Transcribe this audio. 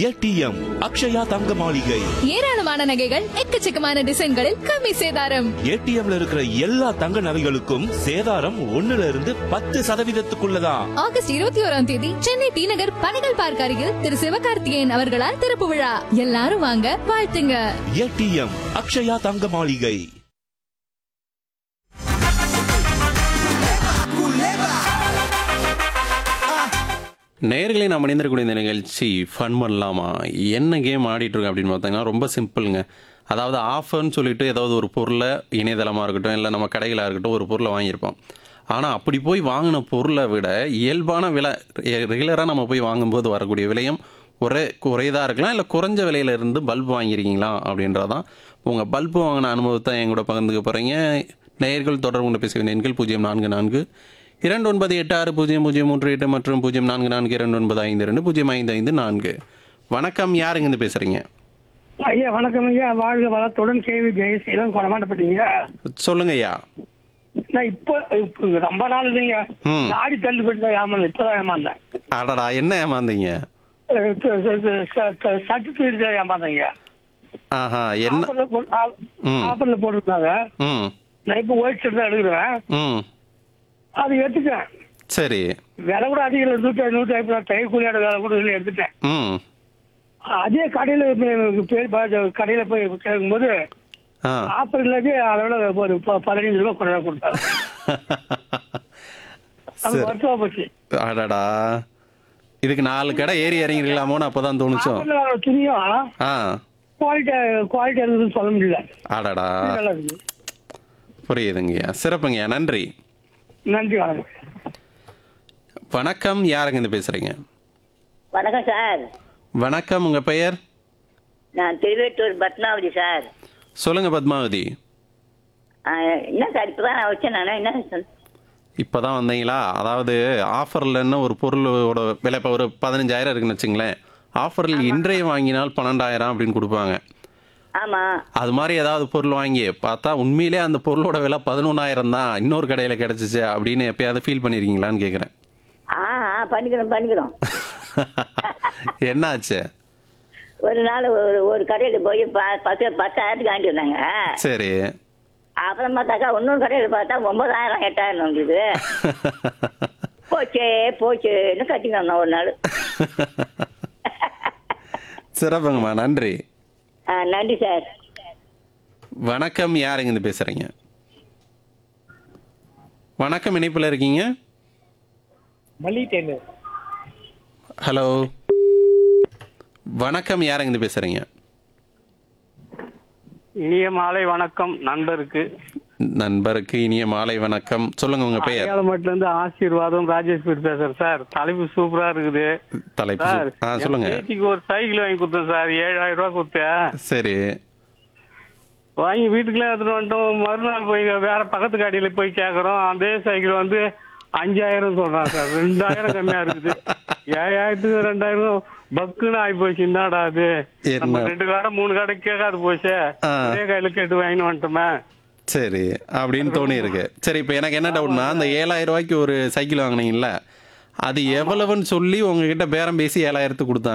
ATM Akshaya தங்க மாளிகை ஏராளமான நகைகள் எக்கச்சக்கமான டிசைன்களில் கம்மி சேதாரம் ஏடிஎம்ல இருக்கிற எல்லா தங்க நகைகளுக்கும் சேதாரம் ஒண்ணுல இருந்து பத்து சதவீதத்துக்குள்ளதான் ஆகஸ்ட் இருபத்தி ஓராம் தேதி சென்னை டி நகர் பனைகள் பார்க் அருகில் திரு சிவகார்த்திகேயன் அவர்களால் திறப்பு விழா எல்லாரும் வாங்க வாழ்த்துங்க ஏடிஎம் அக்ஷயா தங்க மாளிகை நேர்களை நாம் இணைந்திருக்கக்கூடிய இந்த நிகழ்ச்சி ஃபன் பண்ணலாமா என்ன கேம் ஆடிட்டு இருக்கோம் அப்படின்னு பார்த்தீங்கன்னா ரொம்ப சிம்பிளுங்க அதாவது ஆஃபர்னு சொல்லிட்டு ஏதாவது ஒரு பொருளை இணையதளமாக இருக்கட்டும் இல்லை நம்ம கடைகளாக இருக்கட்டும் ஒரு பொருளை வாங்கியிருப்போம் ஆனால் அப்படி போய் வாங்கின பொருளை விட இயல்பான விலை ரெகுலராக நம்ம போய் வாங்கும்போது வரக்கூடிய விலையும் ஒரே குறையதாக இருக்கலாம் இல்லை குறைஞ்ச விலையில இருந்து பல்ப் வாங்கியிருக்கீங்களா அப்படின்றதான் உங்கள் பல்பு வாங்கின அனுபவத்தை என் கூட பகிர்ந்துக்க போகிறீங்க நேயர்கள் தொடர்பு கொண்டு பேச வேண்டிய எண்கள் பூஜ்ஜியம் நான்கு நான்கு இரண்டு ஒன்பது எட்டு ஆறு பூஜ்ஜியம் பூஜ்ஜியம் மூன்று எட்டு மற்றும் பூஜ்ஜியம் நான்கு நான்கு இரண்டு ஒன்பது ஐந்து ரெண்டு பூஜ்ஜியம் ஐந்து ஐந்து நான்கு வணக்கம் யாருங்க இருந்து பேசுறீங்க ஐயா வணக்கம் ஐயா வாழ்க வளத்துடன் கேவி ஜெயசீலம் கொடமாட்டப்பட்டீங்க சொல்லுங்க ஐயா நான் இப்போ இப்போ ரொம்ப நாள் இல்லைங்க ம். ஆடி தள்ளி போட்டு தான் ஏமாந்தேன் இப்பதான் ஏமாந்தேன் அடடா என்ன ஏமாந்தீங்க சர்டிபிகேட் தான் ஏமாந்தேங்க ஆஹா என்ன ஆஃபர்ல போட்டு ம். ஆஃபர்ல போட்டிருந்தாங்க ம் நான் இப்போ ஒயிட் ஷர்ட் தான் எடுக்கிறேன் ம் அது எடுத்துட்டேன் சரி விலை கூட அதிகம் இல்லை நூற்றி நூற்றி ஐம்பது தை கூலியோட விலை கூட இல்லை எடுத்துட்டேன் ம் அதே கடையில் பேர் பா- கடையில போய் கேட்கும்போது ஆ ஆஃபர் இல்லாதே அதோட ஒரு ப- பதினஞ்சு ரூபாய் குறைவா கொடுத்தாங்க அது சரி வருஷமா போச்சு அடடா இதுக்கு நாலு கடை ஏறி இறங்கிருக்கலாமோன்னு அப்பதான் தோணுச்சோம் ஆஃபர்ல வர துணியும் ஆ குவாலிட்டி குவாலிட்டி இருக்குதுன்னு சொல்ல முடியல அடடா நல்லா இருக்கு புரியுதுங்கய்யா சிறப்புங்கய்யா நன்றி நன்றி வணக்கம் வணக்கம் யாருங்க இருந்து பேசுறீங்க வணக்கம் சார் வணக்கம் உங்க பெயர் நான் திருவேட்டூர் பத்மாவதி சார் சொல்லுங்க பத்மாவதி ஆ, என்ன சார் இப்போ தான் நான் வச்சேன் நான் என்ன சொல் இப்பதான் வந்தீங்களா அதாவது ஆஃபர்லன்னு ஒரு பொருளோட விலை இப்போ ஒரு பதினஞ்சாயிரம் இருக்குன்னு வச்சுங்களேன் ஆஃபரில் இன்றைய வாங்கினால் பன்னெண்டாயிரம் அப்படின்னு கொடுப்பாங்க ஆமாம் அது மாதிரி ஏதாவது பொருள் வாங்கி பார்த்தா உண்மையிலே அந்த பொருளோட விலை பதினொன்றாயிரம் தான் இன்னொரு கடையில் கிடச்சிச்சு அப்படின்னு எப்பயாவது ஃபீல் பண்ணியிருக்கீங்களான்னு கேட்குறேன் ஆ ஆ பண்ணிக்கிறோம் பண்ணிக்கிறோம் என்னாச்சு ஒரு நாள் ஒரு ஒரு கடையில் போய் ப பத்து பத்தாயிரத்துக்கு வாங்கிட்டு வந்தாங்க சரி அப்புறம் பார்த்தாக்கா இன்னொரு கடையில் பார்த்தா ஒன்பதாயிரம் எட்டாயிரம் வந்தது போச்சே போச்சேன்னு கட்டிங்க வந்தோம் ஒரு நாள் சிறப்புங்கம்மா நன்றி ஆ நன்றி சார் வணக்கம் யாருங்க இருந்து பேசுறீங்க வணக்கம் இணைப்பில் இருக்கீங்க மல்லிட்டேன்னு ஹலோ வணக்கம் யாருங்க இருந்து பேசுறீங்க இனிய மாலை வணக்கம் நண்பருக்கு நண்பருக்கு இனிய மாலை வணக்கம் சொல்லுங்க உங்க பெயர் அடையாளமட்டில இருந்து ஆசீர்வாதம் ராஜேஷ் பேர் பேசுறேன் சார் தலைப்பு சூப்பரா இருக்குது தலைப்பு சார் ஆ என் சொல்லுங்க பேத்திக்கு ஒரு சைக்கிள் வாங்கி கொடுத்தேன் சார் ஏழாயிரம் ரூபாய் கொடுத்தேன் சரி வாங்கி வீட்டுக்குள்ளே எடுத்துட்டு வந்துட்டோம் மறுநாள் போய் வேற பக்கத்து கடையில போய் கேக்குறோம் அதே சைக்கிள் வந்து அஞ்சாயிரம் சொல்றான் சார் ரெண்டாயிரம் கம்மியா இருக்குது ஏழாயிரத்துக்கு ரெண்டாயிரம் பக்குன்னு ஆகி போச்சு என்னடா அது என்ன? நம்ம ரெண்டு கடை மூணு கடை கேட்காது போச்சே ஆ. ஒரே கையில கேட்டு வாங்கிட்டு வந்துட்டோமே சரி அப்படின்னு தோணி இருக்கு சரி இப்போ எனக்கு என்ன டவுட்னா அந்த ஏழாயிரம் ரூபாய்க்கு ஒரு சைக்கிள் வாங்கினீங்கல்ல அது எவ்வளவுன்னு சொல்லி உங்ககிட்ட பேரம் பேசி ஏழாயிரத்துக்கு கொடுத்தாங்க